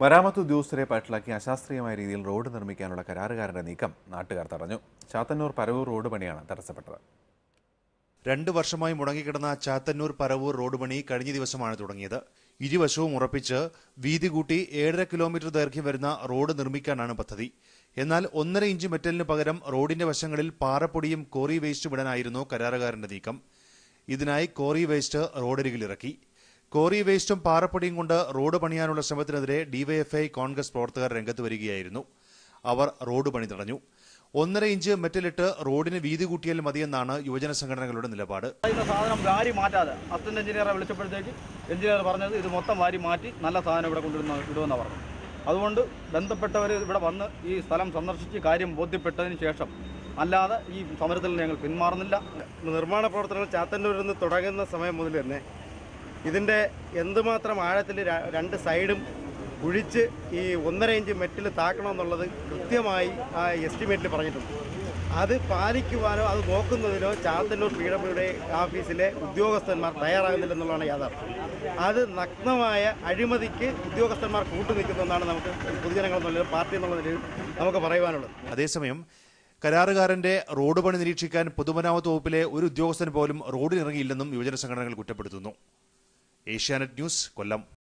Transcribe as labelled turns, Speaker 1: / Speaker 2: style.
Speaker 1: മരാമത്ത് ഉദ്യോഗസ്ഥരെ പട്ടിലാക്കി അശാസ്ത്രീയമായ രീതിയിൽ റോഡ് നിർമ്മിക്കാനുള്ള കരാറുകാരന്റെ നീക്കം നാട്ടുകാർ തടഞ്ഞു ചാത്തന്നൂർ പരവൂർ റോഡ് പണിയാണ് തടസ്സപ്പെട്ടത്
Speaker 2: രണ്ട് വർഷമായി മുടങ്ങിക്കിടന്ന ചാത്തന്നൂർ പരവൂർ റോഡ് പണി കഴിഞ്ഞ ദിവസമാണ് തുടങ്ങിയത് ഇരുവശവും ഉറപ്പിച്ച് വീതി കൂട്ടി ഏഴര കിലോമീറ്റർ ദൈർഘ്യം വരുന്ന റോഡ് നിർമ്മിക്കാനാണ് പദ്ധതി എന്നാൽ ഒന്നര ഇഞ്ച് മെറ്റലിന് പകരം റോഡിന്റെ വശങ്ങളിൽ പാറപ്പൊടിയും കോറി വേസ്റ്റും ഇടാനായിരുന്നു കരാറുകാരന്റെ നീക്കം ഇതിനായി കോറി വേസ്റ്റ് റോഡരികിൽ ഇറക്കി കോറി വേസ്റ്റും പാറപ്പൊടിയും കൊണ്ട് റോഡ് പണിയാനുള്ള ശ്രമത്തിനെതിരെ ഡിവൈഎഫ്ഐ കോൺഗ്രസ് പ്രവർത്തകർ രംഗത്ത് വരികയായിരുന്നു അവർ റോഡ് പണി തടഞ്ഞു ഒന്നര ഇഞ്ച് മെറ്റലിട്ട് റോഡിന് വീതി കൂട്ടിയാൽ മതിയെന്നാണ് യുവജന സംഘടനകളുടെ നിലപാട്
Speaker 3: പറയുന്ന സാധനം വാരി മാറ്റാതെ അസിസ്റ്റന്റ് എഞ്ചിനീയറെ വിളിച്ചപ്പോഴത്തേക്ക് എഞ്ചിനീയർ പറഞ്ഞത് ഇത് മൊത്തം വാരി മാറ്റി നല്ല സാധനം ഇവിടെ കൊണ്ടുവരുന്ന ഇടുമെന്നാണ് പറഞ്ഞത് അതുകൊണ്ട് ബന്ധപ്പെട്ടവർ ഇവിടെ വന്ന് ഈ സ്ഥലം സന്ദർശിച്ച് കാര്യം ബോധ്യപ്പെട്ടതിന് ശേഷം അല്ലാതെ ഈ സമരത്തിൽ നിന്ന് ഞങ്ങൾ പിന്മാറുന്നില്ല
Speaker 4: നിർമ്മാണ പ്രവർത്തനങ്ങൾ ചാത്തന്നൂരിൽ നിന്ന് തുടങ്ങുന്ന സമയം മുതൽ തന്നെ ഇതിൻ്റെ എന്തുമാത്രം ആഴത്തിൽ ര- രണ്ട് സൈഡും കുഴിച്ച് ഈ ഒന്നര ഇഞ്ച് മെറ്റിൽ താക്കണമെന്നുള്ളത് കൃത്യമായി ആ എസ്റ്റിമേറ്റിൽ പറഞ്ഞിട്ടുണ്ട് അത് പാലിക്കുവാനോ അത് നോക്കുന്നതിനോ ചാത്തന്നൂർ പി ഡബ്ല്യുടെ ഓഫീസിലെ ഉദ്യോഗസ്ഥന്മാർ തയ്യാറാകുന്നില്ലെന്നുള്ളതാണ് യാഥാർത്ഥ്യം അത് നഗ്നമായ അഴിമതിക്ക് ഉദ്യോഗസ്ഥന്മാർ കൂട്ടുനിൽക്കുന്നതെന്നാണ് നമുക്ക് പൊതുജനങ്ങൾ എന്നുള്ള പാർട്ടി എന്നുള്ള നിലയിൽ നമുക്ക് പറയുവാനുള്ളത്
Speaker 2: അതേസമയം കരാറുകാരന്റെ റോഡ് പണി നിരീക്ഷിക്കാൻ പൊതുമരാമത്ത് വകുപ്പിലെ ഒരു ഉദ്യോഗസ്ഥൻ പോലും റോഡിലിറങ്ങിയില്ലെന്നും യുവജന സംഘടനകൾ കുറ്റപ്പെടുത്തുന്നു ഏഷ്യാനെറ്റ് ന്യൂസ് കൊല്ലം